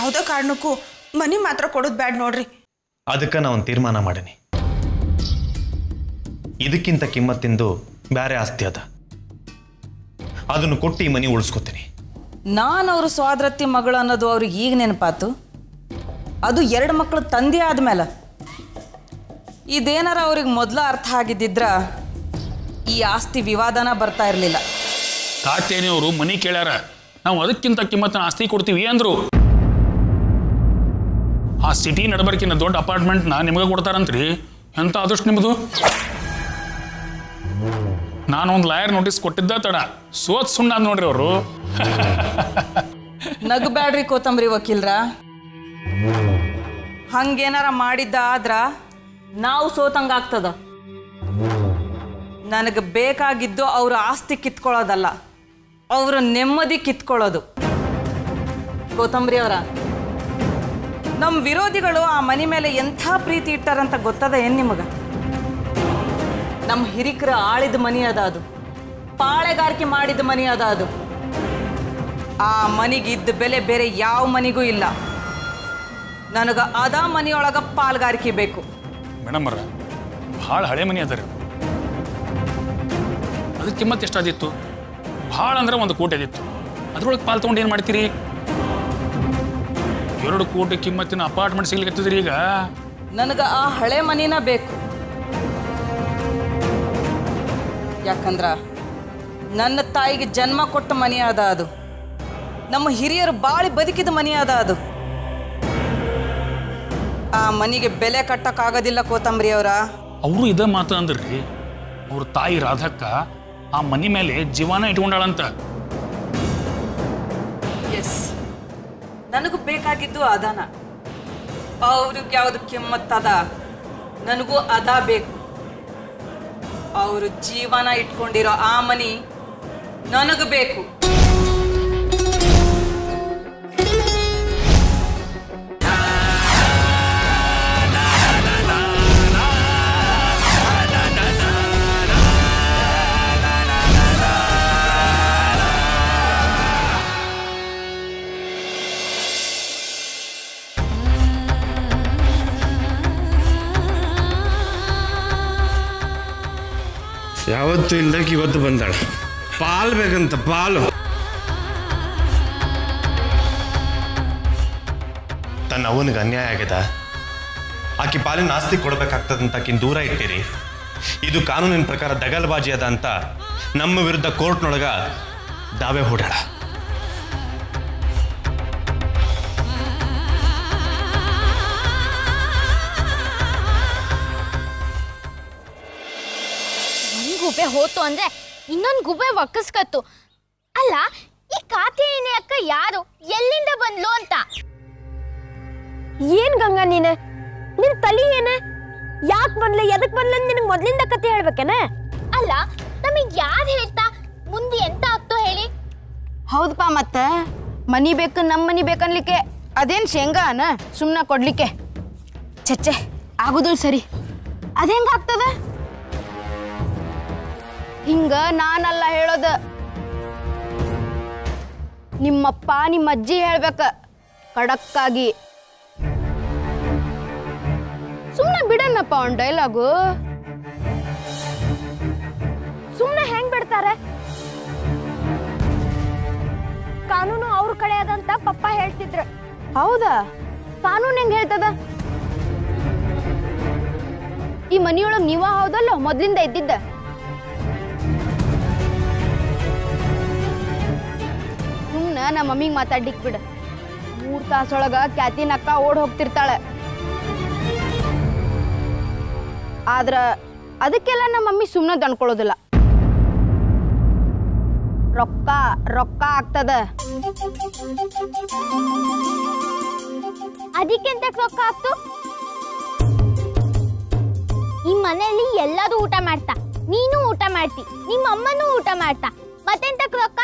ಯಾವುದೇ ಕಾರಣಕ್ಕೂ ಮನಿ ಮಾತ್ರ ಕೊಡೋದು ಬ್ಯಾಡ್ ನೋಡ್ರಿ ಅದಕ್ಕೆ ನಾ ಒಂದು ತೀರ್ಮಾನ ಮಾಡೀನಿ ಇದಕ್ಕಿಂತ ಕಿಮ್ಮತ್ತಿಂದು ಬೇರೆ ಆಸ್ತಿ ಅದ ಅದನ್ನು ಕೊಟ್ಟು ಈ ಮನೆ ಉಳಿಸ್ಕೊತೀನಿ ನಾನು ಅವ್ರ ಸ್ವಾದ್ರತಿ ಮಗಳು ಅನ್ನೋದು ಅವ್ರಿಗೆ ಈಗ ನೆನಪಾತು ಅದು ಎರಡು ಮಕ್ಕಳು ತಂದೆ ಆದ್ಮೇಲೆ ಇದೇನಾರ ಅವ್ರಿಗೆ ಮೊದಲು ಅರ್ಥ ಆಗಿದ್ದಿದ್ರ ಈ ಆಸ್ತಿ ವಿವಾದನ ಬರ್ತಾ ಇರಲಿಲ್ಲ ಕಾತೇನಿಯವರು ಮನಿ ಕೇಳ್ಯಾರ ನಾವು ಅದಕ್ಕಿಂತ ಕಿಮ್ಮತ್ತಿನ ಆಸ್ತಿ ಕೊಡ್ತೀವಿ ಅಂದ್ರು ಆ ಸಿಟಿ ನಡಬರ್ಕಿನ ದೊಡ್ಡ ಅಪಾರ್ಟ್ಮೆಂಟ್ನ ನಿಮಗೆ ಕೊಡ್ತಾರಂತ್ರಿ ಎಂತ ಅದೃಷ್ಟ ನಿಮ್ಮದು ನಾನು ಒಂದು ಲಾಯರ್ ನೋಟಿಸ್ ಕೊಟ್ಟಿದ್ದ ತಡ ಸೋತ್ ಸುಣ್ಣ ಅಂದ್ ನೋಡ್ರಿ ಅವರು ನಗಬ್ಯಾಡ್ರಿ ಕೋತಂಬರಿ ವಕೀಲ್ರ ಹಂಗೇನಾರ ಮಾಡಿದ್ದ ಆದ್ರ ನಾವು ಸೋತಂಗಾಗ್ತದ ನನಗೆ ಬೇಕಾಗಿದ್ದು ಅವ್ರ ಆಸ್ತಿ ಕಿತ್ಕೊಳ್ಳೋದಲ್ಲ ಅವ್ರ ನೆಮ್ಮದಿ ಕಿತ್ಕೊಳ್ಳೋದು ಕೋತಂಬರಿ ಅವರ ನಮ್ಮ ವಿರೋಧಿಗಳು ಆ ಮನೆ ಮೇಲೆ ಎಂಥ ಪ್ರೀತಿ ಇಟ್ಟಾರಂತ ಗೊತ್ತದ ಏನ್ ನಿಮಗೆ ನಮ್ಮ ಹಿರಿಕರ ಆಳಿದ ಮನಿ ಅದ ಅದು ಪಾಳೆಗಾರಿಕೆ ಮಾಡಿದ ಮನಿ ಅದ ಅದು ಆ ಮನಿಗಿದ್ದ ಬೆಲೆ ಬೇರೆ ಯಾವ ಮನಿಗೂ ಇಲ್ಲ ನನಗ ಅದ ಮನಿಯೊಳಗ ಪಾಲ್ಗಾರಿಕೆ ಬೇಕು ಮೇಡಮ್ ಅವ್ರ ಭಾಳ ಹಳೆ ಮನಿ ಅದ ರೀ ಅದಕ್ಕೆ ಕಿಮ್ಮತ್ತು ಎಷ್ಟಾದಿತ್ತು ಭಾಳ ಅಂದ್ರೆ ಒಂದು ಕೋಟಿ ಅದಿತ್ತು ಅದ್ರೊಳಗೆ ಪಾಲ್ ತೊಗೊಂಡು ಏನು ಮಾಡ್ತೀರಿ ಎರಡು ಕೋಟಿ ಕಿಮ್ಮತ್ತಿನ ಅಪಾರ್ಟ್ಮೆಂಟ್ ಸಿಗ್ಲಿಕ್ಕೆ ಈಗ ನನಗ ಆ ಹಳೆ ಮನಿನ ಬೇಕು ಯಾಕಂದ್ರ ನನ್ನ ತಾಯಿಗೆ ಜನ್ಮ ಕೊಟ್ಟ ಮನಿ ಅದ ಅದು ನಮ್ಮ ಹಿರಿಯರು ಬಾಳಿ ಬದುಕಿದ ಮನಿ ಅದ ಅದು ಆ ಮನಿಗೆ ಬೆಲೆ ಕಟ್ಟಕ್ಕಾಗೋದಿಲ್ಲ ಕೋತಂಬರಿ ಅವರ ಅವರು ಇದ ಮಾತು ಅಂದ್ರಿ ಅವ್ರ ತಾಯಿ ರಾಧಕ್ಕ ಆ ಮನಿ ಮೇಲೆ ಜೀವನ ಇಟ್ಕೊಂಡಾಳಂತ ಎಸ್ ನನಗೂ ಬೇಕಾಗಿದ್ದು ಅದಾನ ಅವ್ರಿಗೆ ಯಾವ್ದು ಕಿಮ್ಮತ್ತದ ನನಗೂ ಅದ ಬೇಕು ಅವರು ಜೀವನ ಇಟ್ಕೊಂಡಿರೋ ಆ ಮನಿ ನನಗೂ ಬೇಕು ಯಾವತ್ತೂ ಇಲ್ದಕ್ಕೆ ಇವತ್ತು ಬಂದಾಳ ಪಾಲ್ ಬೇಕಂತ ಪಾಲು ತನ್ನ ಅವನಿಗೆ ಅನ್ಯಾಯ ಆಗ್ಯದ ಆಕಿ ಪಾಲಿನ ಆಸ್ತಿ ಕೊಡ್ಬೇಕಾಗ್ತದಂತ ಆಕಿನ ದೂರ ಇಟ್ಟಿರಿ ಇದು ಕಾನೂನಿನ ಪ್ರಕಾರ ದಗಲ್ಬಾಜಿ ಅದ ಅಂತ ನಮ್ಮ ವಿರುದ್ಧ ಕೋರ್ಟ್ನೊಳಗ ದಾವೆ ಹೂಡಾಳ ಒಂದ್ ಗುಬೆ ಹೋತು ಅಂದ್ರೆ ಇನ್ನೊಂದ್ ಗುಬೆ ಒಕ್ಕಸ್ಕತ್ತು ಅಲ್ಲ ಈ ಕಾತ್ಯಾಯಿನಿ ಅಕ್ಕ ಯಾರು ಎಲ್ಲಿಂದ ಬಂದ್ಲು ಅಂತ ಏನ್ ಗಂಗಾ ನೀನ ನಿನ್ ತಲಿ ಏನ ಯಾಕ್ ಬಂದ್ಲೆ ಎದಕ್ ಬಂದ್ಲ ನಿನಗ್ ಮೊದ್ಲಿಂದ ಕತೆ ಹೇಳ್ಬೇಕೇನ ಅಲ್ಲ ನಮಗ್ ಯಾರು ಹೇಳ್ತಾ ಮುಂದೆ ಎಂತ ಆಗ್ತೋ ಹೇಳಿ ಹೌದಪ್ಪ ಮತ್ತ ಮನಿ ಬೇಕು ನಮ್ಮ ಮನಿ ಬೇಕನ್ಲಿಕ್ಕೆ ಅದೇನ್ ಶೇಂಗಾನ ಸುಮ್ಮನೆ ಕೊಡ್ಲಿಕ್ಕೆ ಚಚ್ಚೆ ಆಗುದಿಲ್ಲ ಸರಿ ಅದೇಂಗ ಆಗ್ತದ ಹಿಂಗ ನಾನಲ್ಲ ಹೇಳೋದ ನಿಮ್ಮಪ್ಪ ನಿಮ್ಮ ಅಜ್ಜಿ ಹೇಳ್ಬೇಕ ಖಡಕ್ಕಾಗಿ ಸುಮ್ಮನೆ ಬಿಡಣ್ಣಪ್ಪ ಅವ್ನ ಡೈಲಾಗು ಸುಮ್ನೆ ಹೆಂಗ್ ಬಿಡ್ತಾರೆ ಕಾನೂನು ಅವ್ರ ಕಡೆ ಅದಂತ ಪಪ್ಪ ಹೇಳ್ತಿದ್ರು ಹೌದಾ ಕಾನೂನು ಹೆಂಗ್ ಹೇಳ್ತದ ಈ ಮನಿಯೊಳಗ್ ನೀವ ಹೌದಲ್ಲ ಮೊದ್ಲಿಂದ ಇದ್ದಿದ್ದ ಸುಮ್ನ ನಮ್ಮ ಮಮ್ಮಿಗೆ ಮಾತಾಡ್ಲಿಕ್ ಬಿಡ ಮೂರ್ ತಾಸೊಳಗ ಕ್ಯಾತಿನ ಅಕ್ಕ ಓಡ್ ಹೋಗ್ತಿರ್ತಾಳೆ ಆದ್ರ ಅದಕ್ಕೆಲ್ಲ ನಮ್ಮ ಮಮ್ಮಿ ಸುಮ್ಮನೆ ದಣ್ಕೊಳ್ಳೋದಿಲ್ಲ ರೊಕ್ಕ ರೊಕ್ಕ ಆಗ್ತದ ಅದಕ್ಕೆಂತ ರೊಕ್ಕ ಆಗ್ತು ಈ ಮನೆಯಲ್ಲಿ ಎಲ್ಲರೂ ಊಟ ಮಾಡ್ತಾ ನೀನು ಊಟ ಮಾಡ್ತಿ ನಿಮ್ಮ ಅಮ್ಮನೂ ಊಟ ಮಾಡ್ತಾ ಮತ್ತೆಂತ ರೊಕ್ಕ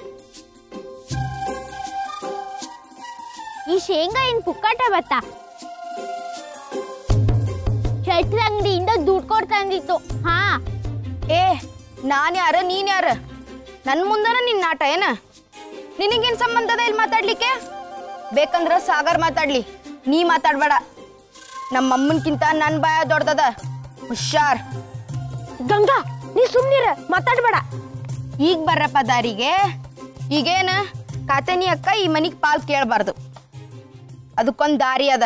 ಈ ಶೇಂಗಾ ಏನ್ ಪುಕ್ಕಾಟ ಬತ್ತಾ ಶೆಟ್ರ ಅಂಗಡಿಯಿಂದ ದುಡ್ಡು ಕೊಡ್ತಂದಿತ್ತು ಹಾ ಏ ನಾನ್ ಯಾರ ನೀನ್ ಯಾರ ನನ್ ಮುಂದನ ನಿನ್ ನಾಟ ಏನ ನಿನಗೇನ್ ಸಂಬಂಧ ಅದ ಇಲ್ಲಿ ಮಾತಾಡ್ಲಿಕ್ಕೆ ಬೇಕಂದ್ರ ಸಾಗರ್ ಮಾತಾಡ್ಲಿ ನೀ ಮಾತಾಡ್ಬೇಡ ನಮ್ಮ ಅಮ್ಮನ್ಕಿಂತ ನನ್ನ ಬಾಯ ದೊಡ್ಡದ ಹುಷಾರ್ ಗಂಗಾ ನೀ ಸುಮ್ನಿರ ಮಾತಾಡ್ಬೇಡ ಈಗ ಬರ್ರಪ್ಪ ದಾರಿಗೆ ಈಗೇನ ಕಾತೇನಿ ಅಕ್ಕ ಈ ಮನಿಗ್ ಪಾಲ್ ಕೇಳಬಾರ್ದು ಅದಕ್ಕೊಂದ್ ದಾರಿ ಅದ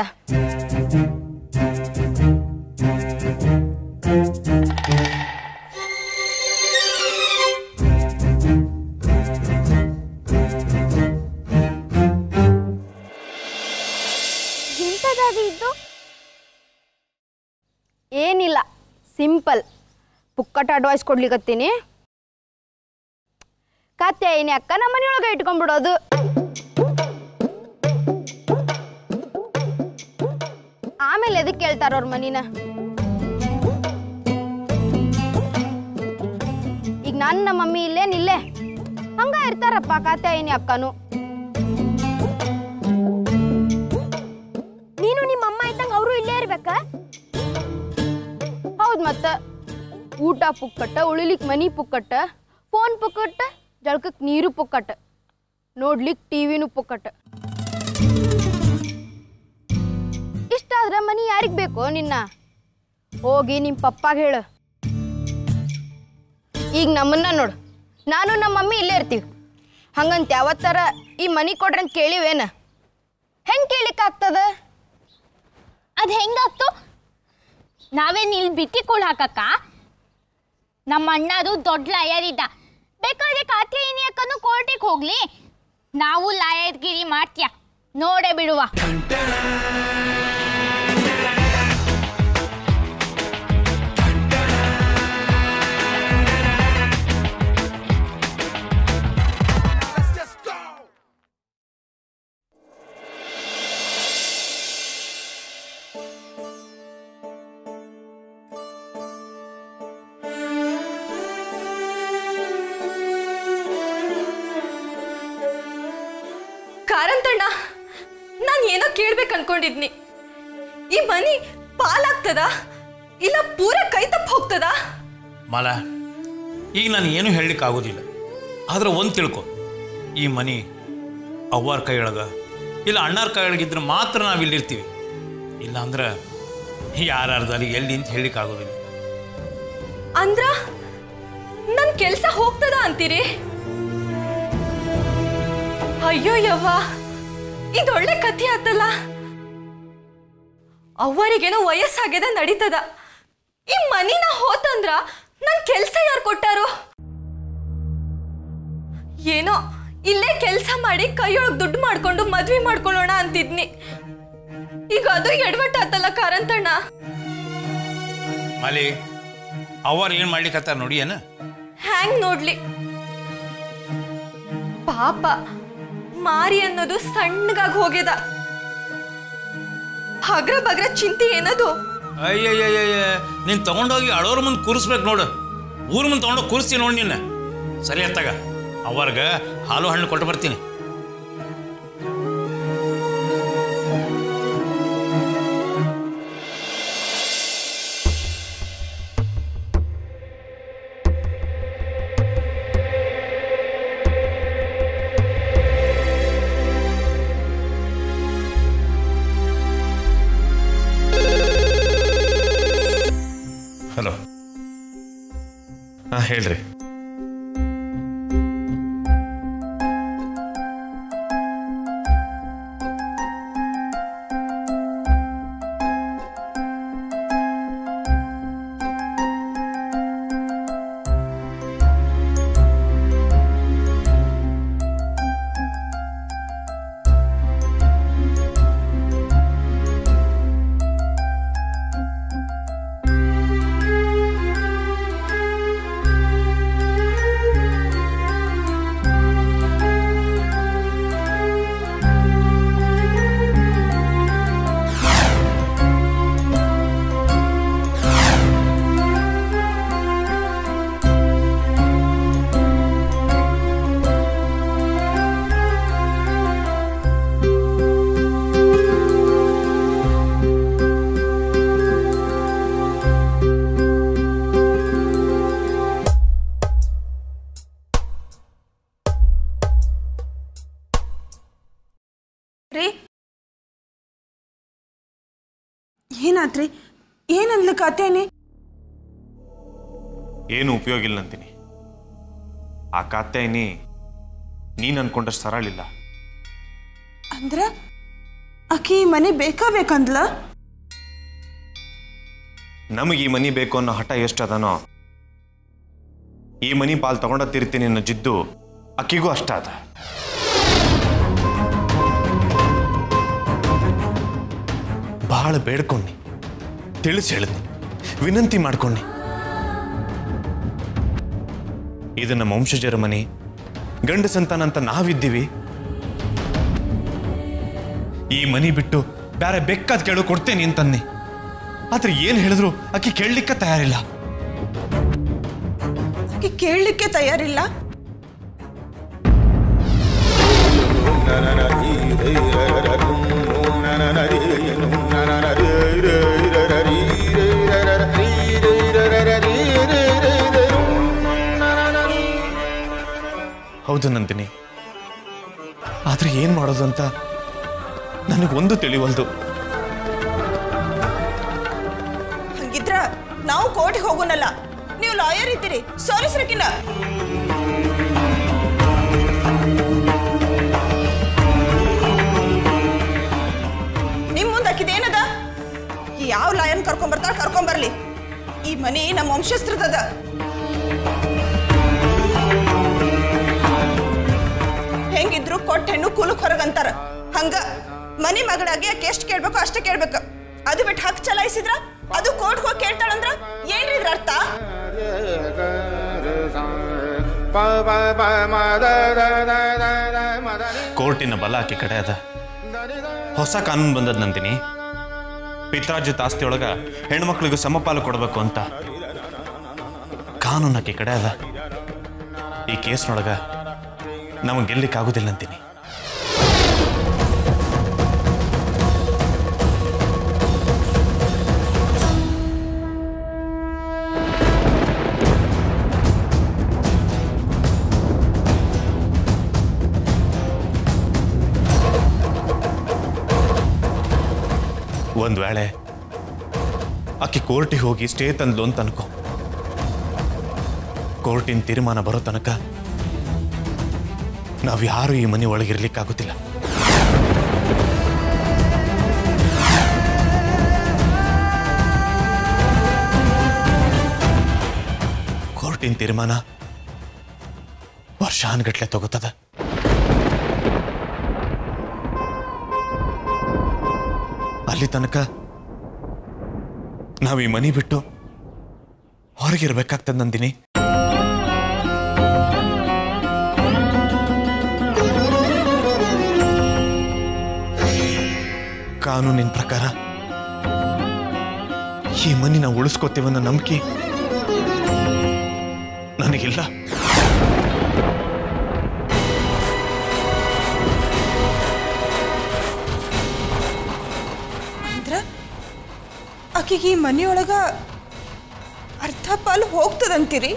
ಇಂಥದ್ದಾದಿ ಇದ್ದು ಏನಿಲ್ಲ ಸಿಂಪಲ್ ಪುಕ್ಕಟ ಅಡ್ವೈಸ್ ಕೊಡ್ಲಿಕತ್ತೀನಿ ಕಾತ್ಯಾಯಿನಿ ಅಕ್ಕ ನಮ್ಮ ಮನೆಯೊಳಗೆ ಇಟ್ಕೊಂಡ್ಬಿಡೋದು ಆಮೇಲೆ ಎದಕ್ಕೆ ಕೇಳ್ತಾರ ಅವ್ರ ಮನಿನ ಈಗ ನಾನು ನಮ್ಮ ಮಮ್ಮಿ ಇಲ್ಲೇನಿಲ್ಲೇ ಹಂಗ ಇರ್ತಾರಪ್ಪ ಕಾತ್ಯಾಯಿನಿ ಅಕ್ಕನು ನೀನು ನಿಮ್ಮ ಅಮ್ಮ ಇದ್ದಂಗ ಅವರು ಇಲ್ಲೇ ಇರ್ಬೇಕ ಹೌದ್ ಮತ್ತ ಊಟ ಪುಕ್ಕಟ್ಟ ಉಳಿಲಿಕ್ ಮನಿ ಪುಕ್ಕಟ್ಟ ಫೋನ್ ಪುಕ್ಕಟ್ಟ ಜಳಕಕ್ ನೀರು ಪುಕ್ಕಟ್ಟ ನೋಡ್ಲಿಕ್ ಟಿವಿನೂ ಪುಕ್ಕಟ್ಟ ಇಷ್ಟಾದ್ರ ಮನಿ ಯಾರಿಗ್ ಬೇಕು ನಿನ್ನ ಹೋಗಿ ನಿಮ್ ಪಪ್ಪಾಗ ಹೇಳು ಈಗ ನಮ್ಮನ್ನ ನೋಡು ನಾನು ನಮ್ಮ ಮಮ್ಮಿ ಇಲ್ಲೇ ಇರ್ತೀವಿ ಹಂಗಂತ ಯಾವತ್ತರ ಈ ಮನಿ ಕೊಡ್ರಿ ಅಂತ ಕೇಳಿವೇನ ಹೆಂಗ್ ಕೇಳಿಕ್ ಆಗ್ತದ ಅದ್ ಹೆಂಗಾಗ್ತು ನಾವೇನ್ ಇಲ್ಲಿ ಬಿಟ್ಟಿ ಕೂಳ್ ಹಾಕಕ್ಕ ನಮ್ಮ ಅಣ್ಣದು ದೊಡ್ಡ ಲಾಯರ್ ಇದ್ದ ಬೇಕಾದ್ರೆ ಕಾತ್ಯಾಯಿನಿ ಅಕ್ಕನು ಕೋರ್ಟಿಗೆ ಹೋಗ್ಲಿ ನಾವು ಲಾಯರ್ಗಿರಿ ಮಾಡ್ತೀಯ ನೋಡೇ ಬಿಡುವ ಕಾರಂತಣ್ಣ ನಾನು ಏನೋ ಕೇಳ್ಬೇಕು ಅನ್ಕೊಂಡಿದ್ನಿ ಈ ಮನಿ ಪಾಲಾಗ್ತದ ಇಲ್ಲ ಪೂರ ಕೈ ತಪ್ಪ ಹೋಗ್ತದ ಮಾಲ ಈಗ ನಾನು ಏನು ಹೇಳಲಿಕ್ಕೆ ಆಗೋದಿಲ್ಲ ಆದ್ರೆ ಒಂದು ತಿಳ್ಕೊ ಈ ಮನಿ ಅವ್ವಾರ ಕೈಯೊಳಗ ಇಲ್ಲ ಅಣ್ಣಾರ ಕೈಯೊಳಗಿದ್ರೆ ಮಾತ್ರ ನಾವು ಇಲ್ಲಿರ್ತೀವಿ ಇಲ್ಲ ಅಂದ್ರೆ ಯಾರ್ಯಾರ್ದಲ್ಲಿ ಎಲ್ಲಿ ಅಂತ ಹೇಳಲಿಕ್ಕೆ ಆಗೋದಿಲ್ಲ ಅಂದ್ರ ನನ್ ಕೆಲ್ಸ ಹೋಗ್ತದ ಅಂತೀರಿ ಅಯ್ಯೋ ಯವ್ವ ಇದೊಳ್ಳೆ ಕಥೆ ಆತಲ್ಲ ಅವ್ವರಿಗೇನೋ ವಯಸ್ಸಾಗ್ಯದ ನಡೀತದ ಈ ಮನಿನ ಹೋತಂದ್ರ ನನ್ ಕೆಲ್ಸ ಯಾರು ಕೊಟ್ಟಾರು ಏನೋ ಇಲ್ಲೇ ಕೆಲ್ಸ ಮಾಡಿ ಕೈಯೊಳಗ್ ದುಡ್ಡು ಮಾಡ್ಕೊಂಡು ಮದ್ವೆ ಮಾಡ್ಕೊಳ್ಳೋಣ ಅಂತಿದ್ನಿ ಈಗ ಅದು ಎಡವಟ್ಟಾತಲ್ಲ ಕಾರಂತಣ್ಣ ಮಾಲಿ ಅವ್ವಾರು ಏನು ಮಾಡ್ಲಿಕ್ಕತ್ತಾರ ನೋಡಿ ಏನ ಹ್ಯಾಂಗ್ ನೋಡ್ಲಿ ಪಾಪ ಮಾರಿ ಅನ್ನೋದು ಸಣ್ಣಗಾಗಿ ಹೋಗ್ಯದ ಹಗ್ರ ಬಗ್ರ ಚಿಂತೆ ಏನದು ಅಯ್ಯಯ್ಯಯ್ಯ ನೀನು ತಗೊಂಡೋಗಿ ಅಳೋರ್ ಮುಂದೆ ಕೂರಿಸ್ಬೇಕು ನೋಡು ಊರ ಮುಂದೆ ತಗೊಂಡೋಗಿ ಕೂರಿಸ್ತೀನಿ ನೋಡಿ ನಿನ್ನ ಸರಿ ಅತ್ತಾಗ ಅವ್ರಿಗೆ ಹಾಲು ಹಣ್ಣು ಕೊಟ್ಟು ಬರ್ತೀನಿ ಹಲೋ ಹಾಂ ಹೇಳ್ರಿ ಏನಾತ್ರಿ ಏನನ್ಲಿಕ್ಕತ್ತೇನಿ ಏನು ಉಪಯೋಗ ಇಲ್ಲ ಅಂತೀನಿ ಆ ಕಾತ್ಯಾಯಿನಿ ನೀನು ಅನ್ಕೊಂಡಷ್ಟು ಸರಳಿಲ್ಲ ಅಂದ್ರ ಆಕಿ ಈ ಮನೆ ಬೇಕಾ ಬೇಕಂದ್ಲ ನಮಗೆ ಈ ಮನಿ ಬೇಕು ಅನ್ನೋ ಹಠ ಎಷ್ಟು ಅದನೋ ಈ ಮನಿ ಪಾಲ್ ತಗೊಂಡ ತಿರ್ತೀನಿ ಅನ್ನೋ ಜಿದ್ದು ಅಕ್ಕಿಗೂ ಅಷ್ಟ ಅದ ಬಹಳ ಬೇಡ್ಕೊಂಡಿ ತಿಳಿಸಿ ಹೇಳಿದ್ನಿ ವಿನಂತಿ ಮಾಡ್ಕೊಂಡಿ ಇದು ನಮ್ಮ ವಂಶಜರ ಮನೆ ಗಂಡ ಸಂತಾನ ಅಂತ ನಾವಿದ್ದೀವಿ ಈ ಮನಿ ಬಿಟ್ಟು ಬೇರೆ ಬೇಕಾದ ಕೇಳು ಕೊಡ್ತೇನೆ ಅಂತನ್ನಿ ಆದ್ರೆ ಏನ್ ಹೇಳಿದ್ರು ಆಕಿ ಕೇಳಲಿಕ್ಕೆ ತಯಾರಿಲ್ಲ ಆಕಿ ಕೇಳಲಿಕ್ಕೆ ತಯಾರಿಲ್ಲ ಹೌದು ನಂದಿನಿ ಆದ್ರೆ ಏನ್ ಮಾಡೋದು ಅಂತ ನನಗೊಂದು ತಿಳಿವಲ್ದು ಹಂಗಿದ್ರ ನಾವು ಕೋರ್ಟಿಗೆ ಹೋಗೋನಲ್ಲ ನೀವು ಲಾಯರ್ ಇದ್ದೀರಿ ಸೋರಿಸ್ರಕಿನ ನಿಮ್ ಮುಂದೆ ಆಕಿದೇನದ ಯಾವ ಲಾಯನ್ ಕರ್ಕೊಂಡ್ ಬರ್ತಾಳ ಕರ್ಕೊಂಡ್ ಬರ್ಲಿ ಈ ಮನಿ ನಮ್ಮ ವಂಶಸ್ತ್ರದದ ಹೆಂಗಿದ್ರು ಕೊಟ್ಟ ಹೆಣ್ಣು ಕೂಲಕ್ ಹೊರಗಂತಾರ ಹಂಗ ಮನಿ ಮಗಳಾಗಿ ಆಕೆ ಎಷ್ಟು ಕೇಳ್ಬೇಕು ಅಷ್ಟೇ ಕೇಳ್ಬೇಕು ಅದು ಬಿಟ್ಟು ಹಕ್ ಚಲಾಯಿಸಿದ್ರ ಅದು ಕೋರ್ಟ್ ಹೋಗಿ ಕೇಳ್ತಾಳಂದ್ರ ಏನ್ರಿ ಇದ್ರ ಅರ್ಥ ಕೋರ್ಟಿನ ಬಲ ಆಕಿ ಕಡೆ ಅದ ಹೊಸ ಕಾನೂನು ಬಂದದ್ ನಂದಿನಿ ಪಿತ್ರಾರ್ಜಿತ ಆಸ್ತಿಯೊಳಗ ಹೆಣ್ಮಕ್ಳಿಗೂ ಸಮಪಾಲು ಕೊಡಬೇಕು ಅಂತ ಕಾನೂನು ಆಕಿ ಕಡೆ ಅದ ಈ ಕೇಸ್ನೊಳಗ ನಮಗೆ ಗೆಲ್ಲಿಕ್ಕಾಗುದಿಲ್ಲ ಅಂತೀನಿ ಒಂದ್ ವೇಳೆ ಆಕೆ ಕೋರ್ಟಿಗೆ ಹೋಗಿ ಸ್ಟೇ ತಂದ್ಲು ಅಂತ ಅನ್ಕೋ ಕೋರ್ಟಿನ ತೀರ್ಮಾನ ಬರೋ ತನಕ ನಾವು ಯಾರು ಈ ಮನೆ ಒಳಗಿರ್ಲಿಕ್ಕಾಗುತ್ತಿಲ್ಲ ಕೋರ್ಟಿನ ತೀರ್ಮಾನ ವರ್ಷಾನ್ಗಟ್ಲೆ ತಗೋತದ ಅಲ್ಲಿ ತನಕ ನಾವು ಈ ಮನೆ ಬಿಟ್ಟು ಹೊರಗಿರ್ಬೇಕಾಗ್ತದ ನಂದಿನಿ ಕಾನೂನಿನ ಪ್ರಕಾರ ಈ ಮನೆ ನಾವು ಉಳಿಸ್ಕೋತೇವನ್ನೋ ನಂಬಿಕೆ ನನಗಿಲ್ಲ ಅಂದ್ರ ಆಕಿಗೆ ಈ ಮನೆಯೊಳಗ ಅರ್ಧ ಪಾಲು ಹೋಗ್ತದಂತೀರಿ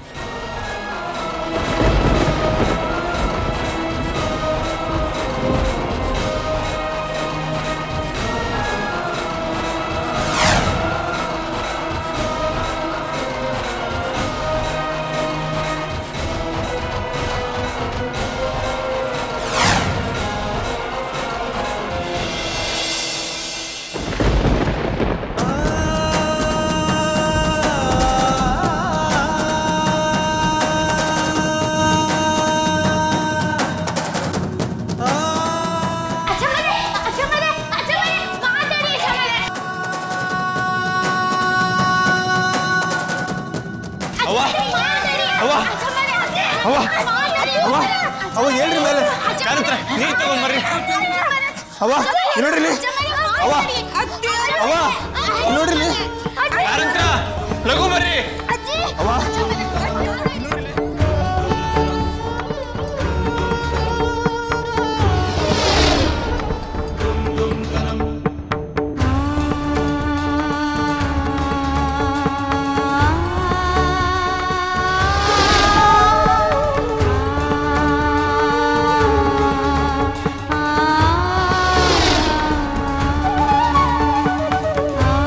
ಅಚ್ಚಮ್ಮನೆ ಅಚ್ಚಮ್ಮನೆ ಅಚ್ಚಮ್ಮನೆ ಮಾತಾಡಿ ಅಚ್ಚಮ್ಮನೆ ಅವ್ವ ಮಾತಾಡಿ ಅವ್ವ ಅಚ್ಚಮ್ಮನೆ ಅವ್ವ ಮಾತಾಡಿ ಅವ್ವ ಅವ ಹೇಳ್ರಿ ಮೇಲೆ ಕಾರತ್ರ ನೀರ್ ತಗೊಂಡ್ಬರ್ರಿ ಅವ್ವ ಇಲ್ಲಿ ನೋಡ್ರಿ ಇಲ್ಲಿ. ಅವ್ವ ಅವ್ವ ಇಲ್ಲಿ ನೋಡ್ರಿ ಇಲ್ಲಿ. ಕಾರಂತ್ರ ಲಘು ಬರ್ರಿ ಅವ್ವ ಆ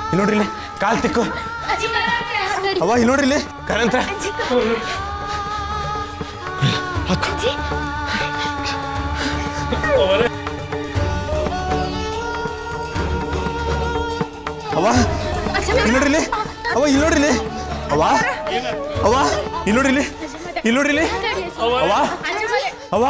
ಇಲ್ಲಿ ನೋಡ್ರಿ ಇಲ್ಲಿ ಕಾಲ್ ತಿಕ್ಕು ಅವ್ವ ಇಲ್ಲಿ ನೋಡ್ರಿ ಇಲ್ಲಿ ಕಾರಂತ ಅವ್ವ ಇಲ್ಲಿ ನೋಡ್ರಿ ಇಲ್ಲಿ ಅವ್ವ ಇಲ್ಲಿ ನೋಡ್ರಿ ಇಲ್ಲಿ ಅವ್ವ ಅವ್ವ ಇಲ್ಲಿ ನೋಡ್ರಿ ಇಲ್ಲಿ ಇಲ್ಲಿ ನೋಡ್ರಿ ಇಲ್ಲಿ ಅವ್ವ ಅವ್ವ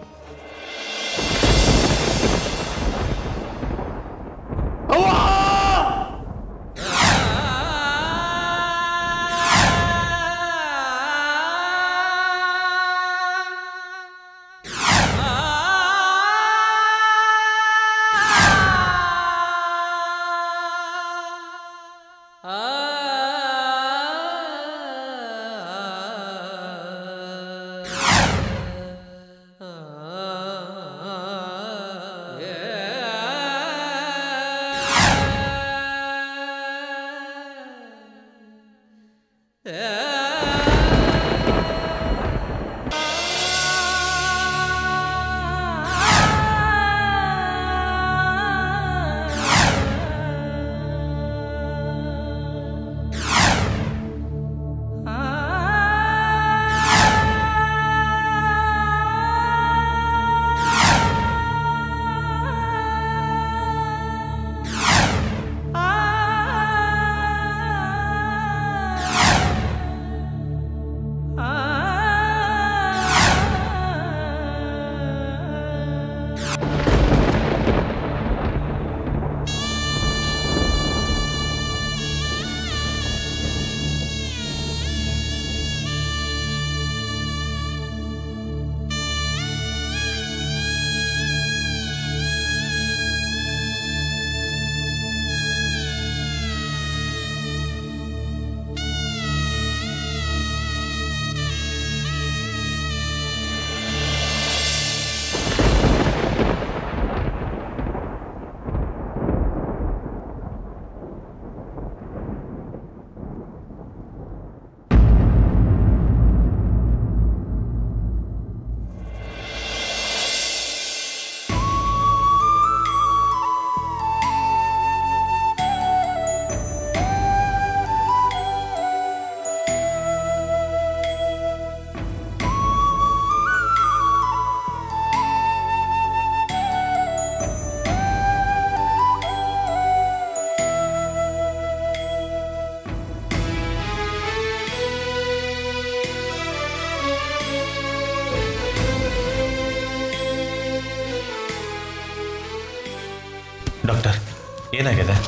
ಡಾಕ್ಟರ್ ಏನಾಗಿದೆ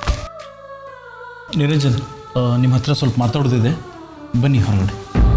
ನಿರಂಜನ್ ನಿಮ್ಮ ಹತ್ರ ಸ್ವಲ್ಪ ಮಾತಾಡೋದಿದೆ ಬನ್ನಿ ಹೊರಗಡೆ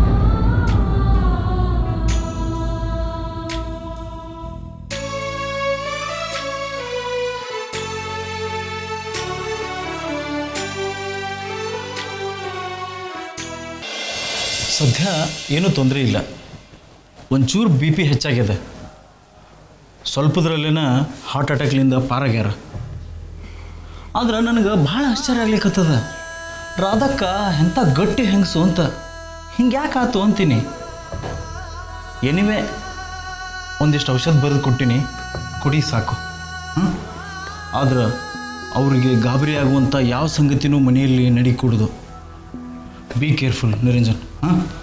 ಸದ್ಯ ಏನೂ ತೊಂದರೆ ಇಲ್ಲ ಒಂಚೂರು ಬಿ ಪಿ ಹೆಚ್ಚಾಗಿದೆ ಸ್ವಲ್ಪದ್ರಲ್ಲೇನ ಹಾರ್ಟ್ ಅಟ್ಯಾಕ್ಲಿಂದ ಪಾರಾಗ್ಯಾರ ಆದ್ರೆ ನನಗೆ ಭಾಳ ಆಶ್ಚರ್ಯ ಆಗ್ಲಿಕ್ಕತ್ತದ ರಾಧಕ್ಕ ಎಂಥ ಗಟ್ಟಿ ಹೆಂಗಸು ಅಂತ ಹಿಂಗೆ ಯಾಕೆ ಆತು ಅಂತೀನಿ ಎನಿವೆ ಒಂದಿಷ್ಟು ಔಷಧ ಬರೆದು ಕೊಟ್ಟಿನಿ ಕುಡಿ ಸಾಕು ಹ್ಞೂ ಆದ್ರೆ ಅವರಿಗೆ ಗಾಬರಿ ಆಗುವಂಥ ಯಾವ ಸಂಗತಿನೂ ಮನೆಯಲ್ಲಿ ನಡಿಕೂಡ್ದು ಬಿ ಕೇರ್ಫುಲ್ ನಿರಂಜನ್ ಹಾಂ